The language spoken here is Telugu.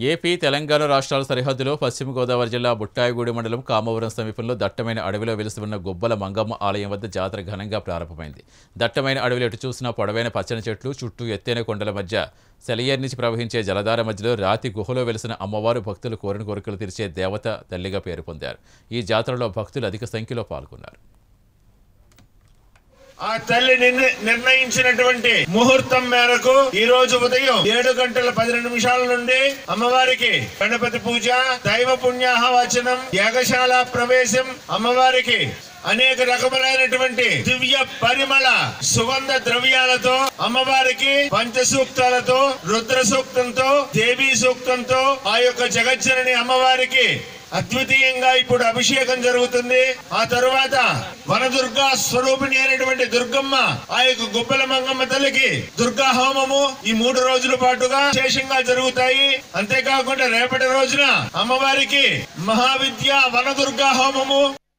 ఏపీ తెలంగాణ రాష్ట్రాల సరిహద్దులో పశ్చిమ గోదావరి జిల్లా బుట్టాయిగూడి మండలం కామవరం సమీపంలో దట్టమైన అడవిలో వెలిసి ఉన్న గుబ్బల మంగమ్మ ఆలయం వద్ద జాతర ఘనంగా ప్రారంభమైంది దట్టమైన అడవిలో ఎటు చూసినా పొడవైన పచ్చని చెట్లు చుట్టూ ఎత్తైన కొండల మధ్య సెలయేరు నుంచి ప్రవహించే జలధార మధ్యలో రాతి గుహలో వెలిసిన అమ్మవారు భక్తులు కోరిన కోరికలు తీర్చే దేవత తల్లిగా పేరు పొందారు ఈ జాతరలో భక్తులు అధిక సంఖ్యలో పాల్గొన్నారు ఆ తల్లి నిర్ణ- నిర్ణయించినటువంటి ముహూర్తం మేరకు ఈ రోజు ఉదయం ఏడు గంటల పది నిమిషాల నుండి అమ్మవారికి గణపతి పూజ దైవ పుణ్యాహ వచనం యాగశాల ప్రవేశం అమ్మవారికి అనేక రకములైనటువంటి దివ్య పరిమళ సుగంధ ద్రవ్యాలతో అమ్మవారికి పంచ సూక్తాలతో రుద్ర సూక్తంతో దేవీ సూక్తంతో ఆ యొక్క జగజ్జనని అమ్మవారికి అద్వితీయంగా ఇప్పుడు అభిషేకం జరుగుతుంది ఆ తరువాత వనదుర్గా స్వరూపిణి అయినటువంటి దుర్గమ్మ ఆ యొక్క గుబ్బల మంగమ్మ తల్లికి దుర్గా హోమము ఈ మూడు రోజుల పాటుగా విశేషంగా జరుగుతాయి అంతేకాకుండా రేపటి రోజున అమ్మవారికి మహావిద్య వనదుర్గా హోమము